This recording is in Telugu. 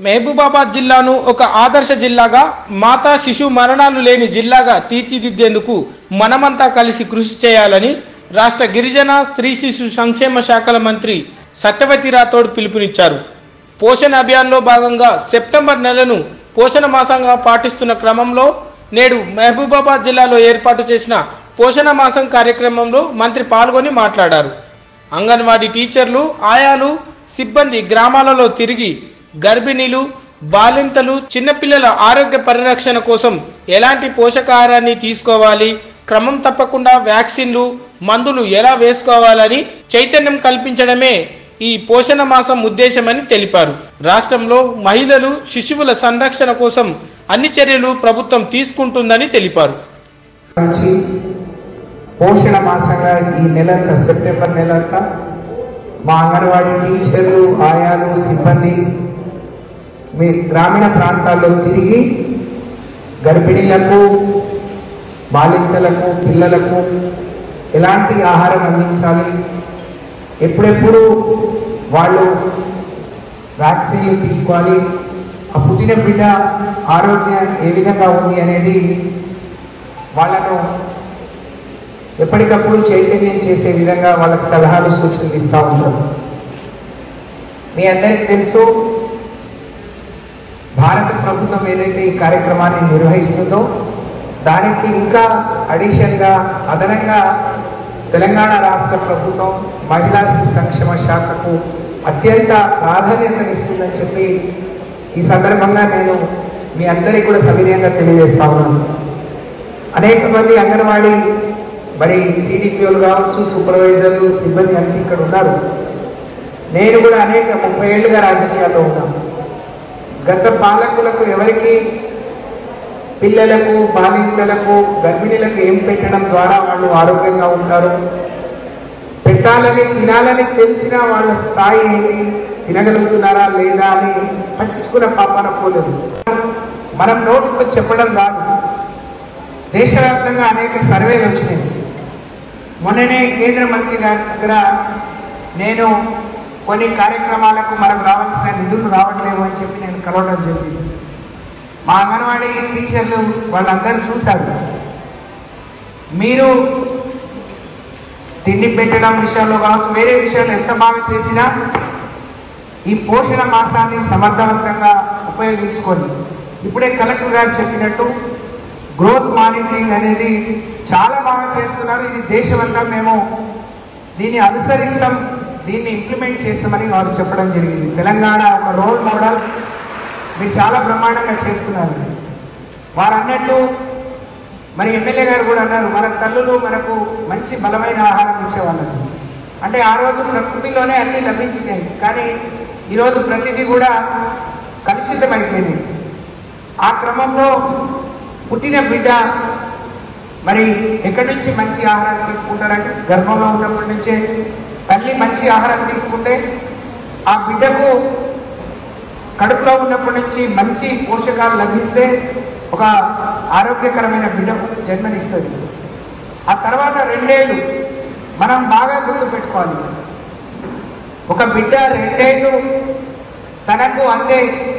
మహబూబాబాద్ జిల్లాను ఒక ఆదర్శ జిల్లాగా మాతా శిశు మరణాలు లేని జిల్లాగా తీర్చిదిద్దేందుకు మనమంతా కలిసి కృషి చేయాలని రాష్ట్ర గిరిజన స్త్రీ శిశు సంక్షేమ శాఖల మంత్రి సత్యవతి రాథోడ్ పిలుపునిచ్చారు పోషణ అభియాన్లో భాగంగా సెప్టెంబర్ నెలను పోషణ మాసంగా పాటిస్తున్న క్రమంలో నేడు మహబూబాబాద్ జిల్లాలో ఏర్పాటు చేసిన పోషణ మాసం కార్యక్రమంలో మంత్రి పాల్గొని మాట్లాడారు అంగన్వాడీ టీచర్లు ఆయాలు సిబ్బంది గ్రామాలలో తిరిగి గర్భిణీలు బాలింతలు చిన్నపిల్లల ఆరోగ్య పరిరక్షణ కోసం ఎలాంటి పోషకాహారాన్ని తీసుకోవాలి క్రమం తప్పకుండా వ్యాక్సిన్లు మందులు ఎలా వేసుకోవాలని చైతన్యం కల్పించడమే ఈ పోషణ మాసం ఉద్దేశమని తెలిపారు రాష్ట్రంలో మహిళలు శిశువుల సంరక్షణ కోసం అన్ని చర్యలు ప్రభుత్వం తీసుకుంటుందని తెలిపారు నుంచి పోషణ మాసంగా ఈ నెలంతా సెప్టెంబర్ నెలంతా మా అంగన్వాడీ టీచర్లు ఆయాలు సిబ్బంది మీ గ్రామీణ ప్రాంతాల్లో తిరిగి గర్భిణీలకు బాలింతలకు పిల్లలకు ఎలాంటి ఆహారం అందించాలి ఎప్పుడెప్పుడు వాళ్ళు వ్యాక్సిన్లు తీసుకోవాలి ఆ పుట్టిన బిడ్డ ఆరోగ్యం ఏ విధంగా ఉంది అనేది వాళ్ళను ఎప్పటికప్పుడు చైతన్యం చేసే విధంగా వాళ్ళకి సలహాలు సూచనలు ఇస్తూ ఉంటారు మీ అందరికీ తెలుసు భారత ప్రభుత్వం ఏదైతే ఈ కార్యక్రమాన్ని నిర్వహిస్తుందో దానికి ఇంకా అడిషన్గా అదనంగా తెలంగాణ రాష్ట్ర ప్రభుత్వం మహిళా శిశు సంక్షేమ శాఖకు అత్యంత ప్రాధాన్యతనిస్తుందని చెప్పి ఈ సందర్భంగా నేను మీ అందరికీ కూడా సవినయంగా తెలియజేస్తా ఉన్నాను అనేక మంది అంగన్వాడీ మరి సిడిపిఓలు కావచ్చు సూపర్వైజర్లు సిబ్బంది అన్ని ఇక్కడ ఉన్నారు నేను కూడా అనేక ముప్పై ఏళ్ళుగా రాజకీయాల్లో ఉన్నాను గత పాలకులకు ఎవరికి పిల్లలకు బాలింతలకు గర్భిణీలకు ఏం పెట్టడం ద్వారా వాళ్ళు ఆరోగ్యంగా ఉంటారు పెట్టాలని తినాలని తెలిసిన వాళ్ళ స్థాయి ఏంటి తినగలుగుతున్నారా లేదా అని పట్టించుకున్న పాపాన పోలేదు మనం నోటితో చెప్పడం రాదు దేశవ్యాప్తంగా అనేక సర్వేలు వచ్చినాయి మొన్ననే కేంద్ర మంత్రి గారి దగ్గర నేను కొన్ని కార్యక్రమాలకు మనకు రావాల్సిన నిధులు రావట్లేవు అని చెప్పి నేను కలవడం జరిగింది మా అంగన్వాడీ టీచర్లు వాళ్ళందరూ చూశారు మీరు తిండి పెట్టడం విషయంలో కావచ్చు వేరే విషయాలు ఎంత బాగా చేసినా ఈ పోషణ మాసాన్ని సమర్థవంతంగా ఉపయోగించుకోండి ఇప్పుడే కలెక్టర్ గారు చెప్పినట్టు గ్రోత్ మానిటరింగ్ అనేది చాలా బాగా చేస్తున్నారు ఇది దేశమంతా మేము దీన్ని అనుసరిస్తాం దీన్ని ఇంప్లిమెంట్ చేస్తామని వారు చెప్పడం జరిగింది తెలంగాణ ఒక రోల్ మోడల్ మీరు చాలా బ్రహ్మాండంగా చేస్తున్నారు వారు అన్నట్టు మరి ఎమ్మెల్యే గారు కూడా అన్నారు మన తల్లులు మనకు మంచి బలమైన ఆహారం ఇచ్చేవాళ్ళు అంటే ఆ రోజు ప్రకృతిలోనే అన్ని లభించినాయి కానీ ఈరోజు ప్రతిదీ కూడా కలుషితమైపోయింది ఆ క్రమంలో పుట్టిన బిడ్డ మరి ఎక్కడి నుంచి మంచి ఆహారం తీసుకుంటారంటే గర్భంలో ఉన్నప్పటి నుంచే తల్లి మంచి ఆహారం తీసుకుంటే ఆ బిడ్డకు కడుపులో ఉన్నప్పటి నుంచి మంచి పోషకాలు లభిస్తే ఒక ఆరోగ్యకరమైన బిడ్డకు జన్మనిస్తుంది ఆ తర్వాత రెండేళ్ళు మనం బాగా గుర్తుపెట్టుకోవాలి ఒక బిడ్డ రెండేళ్ళు తనకు అందే